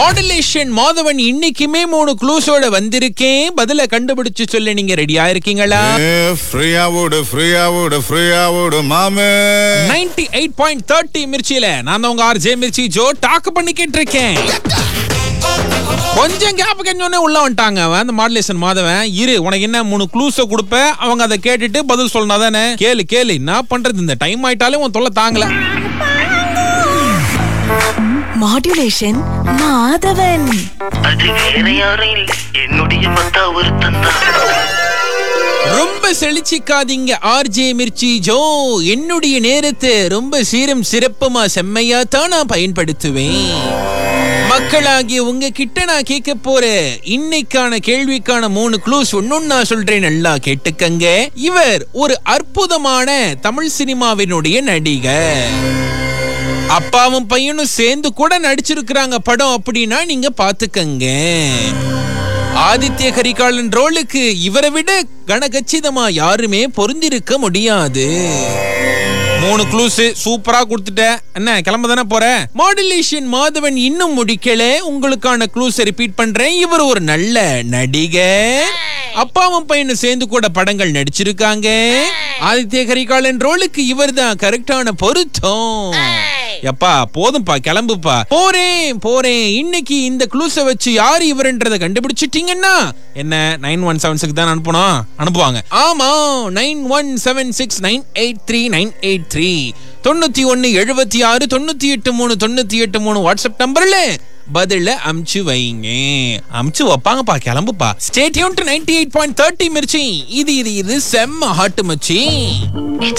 modulation Madhavan இன்னைக்குமே மூணு க்ளூஸோட வந்திருக்கேன் பதில கண்டுபிடிச்சு சொல்ல நீங்க ரெடியா இருக்கீங்களா ஃப்ரீயா விடு ஃப்ரீயா விடு ஃப்ரீயா விடு மாமே 98.30 எயிட் பாயிண்ட் தேர்ட்டி மிர்ச்சியில நான் தான் உங்க ஆர்ஜே மிர்ச்சி ஜோ டாக்கு பண்ணிக்கிட்டு இருக்கேன் கொஞ்சம் கேப் கஞ்சோடனே உள்ள வந்துட்டாங்க அவன் அந்த மாடுலேஷன் மாதவன் இரு உனக்கு என்ன மூணு க்ளூஸ கொடுப்ப அவங்க அதை கேட்டுட்டு பதில் சொல்லணும் தானே கேளு கேளு என்ன பண்றது இந்த டைம் ஆயிட்டாலே உன் தொல்லை தாங்கல மாடுலேஷன் மாதவன் அது வேற யாரும் இல்லை என்னுடைய மத்தா ஒருத்தன் ரொம்ப செழிச்சிக்காதீங்க ஆர்ஜே மிர்ச்சி ஜோ என்னுடைய நேரத்தை ரொம்ப சீரம் சிறப்புமா செம்மையா தான் நான் பயன்படுத்துவேன் மக்களாகிய உங்க கிட்ட நான் கேட்க போற இன்னைக்கான கேள்விக்கான மூணு க்ளூஸ் ஒன்னொன்னு நான் சொல்றேன் நல்லா கேட்டுக்கங்க இவர் ஒரு அற்புதமான தமிழ் சினிமாவினுடைய நடிகர் அப்பாவும் பையனும் சேர்ந்து கூட நடிச்சிருக்கிறாங்க படம் அப்படின்னா நீங்க பாத்துக்கங்க ஆதித்ய கரிகாலன் ரோலுக்கு இவரை விட கனகச்சிதமா யாருமே பொருந்திருக்க முடியாது மூணு க்ளூஸ் சூப்பரா கொடுத்துட்ட என்ன கிளம்ப தானே போற மாடுலேஷன் மாதவன் இன்னும் முடிக்கல உங்களுக்கான க்ளூஸ் ரிப்பீட் பண்றேன் இவர் ஒரு நல்ல நடிகர் அப்பாவும் பையனும் சேர்ந்து கூட படங்கள் நடிச்சிருக்காங்க ஆதித்ய கரிகாலன் ரோலுக்கு இவர் தான் கரெக்டான பொருத்தம் எப்பா போதும்பா கிளம்புப்பா போறேன் போறேன் இன்னைக்கு இந்த க்ளூஸ வச்சு யார் இவர்ன்றத கண்டுபிடிச்சிட்டீங்கன்னா என்ன நைன் ஒன் செவன் சிக்ஸ் தான் அனுப்பணும் அனுப்புவாங்க ஆமா nine one seven six nine eight three nine eight three தொண்ணூத்தி ஒன்னு எழுபத்தி ஆறு தொண்ணூத்தி எட்டு மூணு தொண்ணூத்தி எட்டு மூணு வாட்ஸ்அப் நம்பர்ல பதில அமுச்சு வைங்க அமுச்சு வைப்பாங்கப்பா கிளம்புப்பா stay tuned to ninety eight point thirty Mirchi இது இது இது செம்ம ஹாட்டு மச்சி